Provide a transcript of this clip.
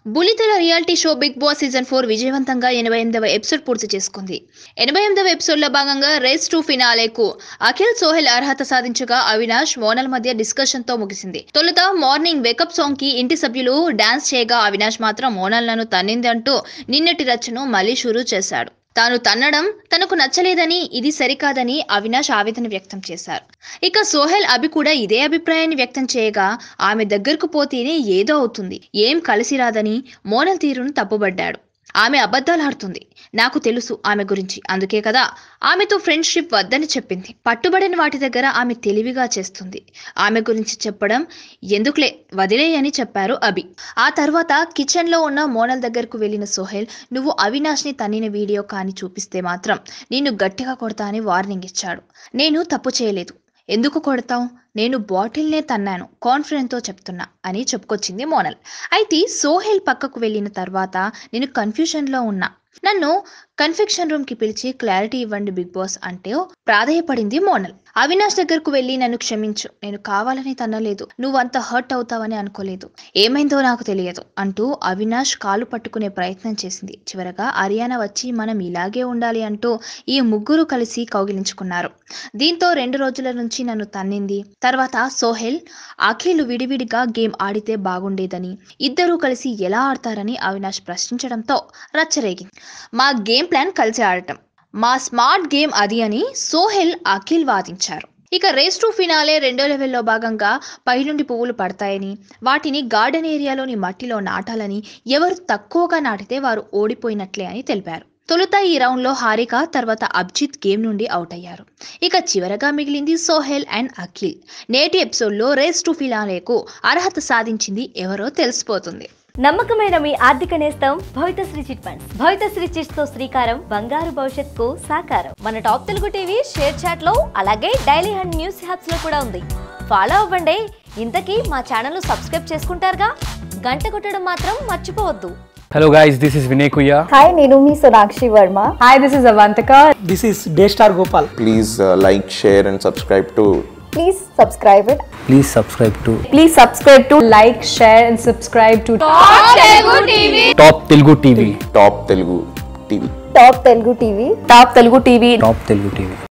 బులితెర reality show Bigg Boss season four విజయవంతంగా ఎనభై ఎనిమిదవ ఎపిసోడ్ పూర్తి చేసుకుంది ఎనభై ఎనిమిదవ ఎపిసోడ్లో భాగంగా రేస్ టు ఫినాలేకు అఖిల్ సోహెల్ అర్హత సాధించగా అవినాష్ మోనల్ మధ్య డిస్కషన్ తో ముగిసింది తొలుత మార్నింగ్ వేకప్ సాంగ్ కి ఇంటి సభ్యులు డాన్స్ చేయగా అవినాష్ మాత్రం మోనల్లను తన్నింది అంటూ నిన్నటి రచ్చను మళ్లీ షురూ చేశాడు తాను తన్నడం తనకు నచ్చలేదని ఇది సరికాదని అవినాష్ ఆవేదన వ్యక్తం చేశారు ఇక సోహెల్ అభి కూడా ఇదే అభిప్రాయాన్ని వ్యక్తం చేయగా ఆమె దగ్గరకు పోతేనే ఏదో అవుతుంది ఏం కలిసి రాదని మోనల్ తీరును తప్పుబడ్డాడు ఆమె అబద్ధాలాడుతుంది నాకు తెలుసు ఆమె గురించి అందుకే కదా ఆమెతో ఫ్రెండ్షిప్ వద్దని చెప్పింది పట్టుబడిన వాటి దగ్గర ఆమె తెలివిగా చేస్తుంది ఆమె గురించి చెప్పడం ఎందుకులే వదిలేయని చెప్పారు అభి ఆ తర్వాత కిచెన్లో ఉన్న మోనల్ దగ్గరకు వెళ్ళిన సోహెల్ నువ్వు అవినాష్ని తన్నిన వీడియో కానీ చూపిస్తే మాత్రం నిన్ను గట్టిగా కొడతా అని వార్నింగ్ ఇచ్చాడు నేను తప్పు చేయలేదు ఎందుకు కొడతావు నేను బాటిల్నే తన్నాను కాన్ఫిడెంట్తో చెప్తున్నా అని చెప్పుకొచ్చింది మోనల్ అయితే సోహెల్ పక్కకు వెళ్ళిన తర్వాత నేను కన్ఫ్యూషన్లో ఉన్నా నన్ను కన్ఫెక్షన్ రూమ్కి పిలిచి క్లారిటీ ఇవ్వండి బిగ్ బాస్ అంటే ప్రాధేయపడింది మోనల్ అవినాష్ దగ్గరకు వెళ్ళి నన్ను క్షమించు నేను కావాలని తన్నలేదు నువ్వంత హర్ట్ అవుతావని అనుకోలేదు ఏమైందో నాకు తెలియదు అంటూ అవినాష్ కాలు పట్టుకునే ప్రయత్నం చేసింది చివరగా అరియానా వచ్చి మనం ఇలాగే ఉండాలి అంటూ ఈ ముగ్గురు కలిసి కౌగిలించుకున్నారు దీంతో రెండు రోజుల నుంచి నన్ను తన్నింది తర్వాత సోహెల్ అఖిల్ విడివిడిగా గేమ్ ఆడితే బాగుండేదని ఇద్దరూ కలిసి ఎలా ఆడతారని అవినాష్ ప్రశ్నించడంతో రచ్చరేగింది మా గేమ్ ప్లాన్ కలిసి ఆడటం మా స్మార్ట్ గేమ్ అది అని సోహెల్ అఖిల్ వాదించారు ఇక రేస్ టు ఫినాలే రెండో లెవెల్లో భాగంగా పైనుండి పువ్వులు పడతాయని వాటిని గార్డెన్ ఏరియాలోని మట్టిలో నాటాలని ఎవరు తక్కువగా నాటితే వారు ఓడిపోయినట్లే అని తెలిపారు తొలుత ఈ రౌండ్లో హారిక తర్వాత అబ్జిత్ గేమ్ నుండి అవుట్ అయ్యారు ఇక చివరగా మిగిలింది సోహెల్ అండ్ అఖిల్ నేటి ఎపిసోడ్లో రేస్ టు ఫినాలేకు అర్హత సాధించింది ఎవరో తెలిసిపోతుంది నమ్మకమైన మీ ఆర్థిక నేస్తం Bhavithasri chit funds Bhavithasri chits తో శ్రీకారం బంగారు భవిష్యత్తుకు సాకారం మన Top Telugu TV share chat లో అలాగే డైలీ హండ్ న్యూస్ హ్యాప్స్ లో కూడా ఉంది ఫాలో అవ్వండి ఇంతకీ మా ఛానల్ సబ్స్క్రైబ్ చేసుకుంటారుగా గంట కొట్టడం మాత్రం మర్చిపోవద్దు Hello guys, this is Vinay Kuya. Hi నేను మీ Sonakshi Varma Hi, this is Avantika. This is Daystar Gopal. please uh, like, share, and subscribe to please subscribe it Please subscribe to Please subscribe to like, share, and subscribe to Top Telugu TV. Top Telugu TV. Top Telugu TV Top Telugu TV. Top Telugu TV.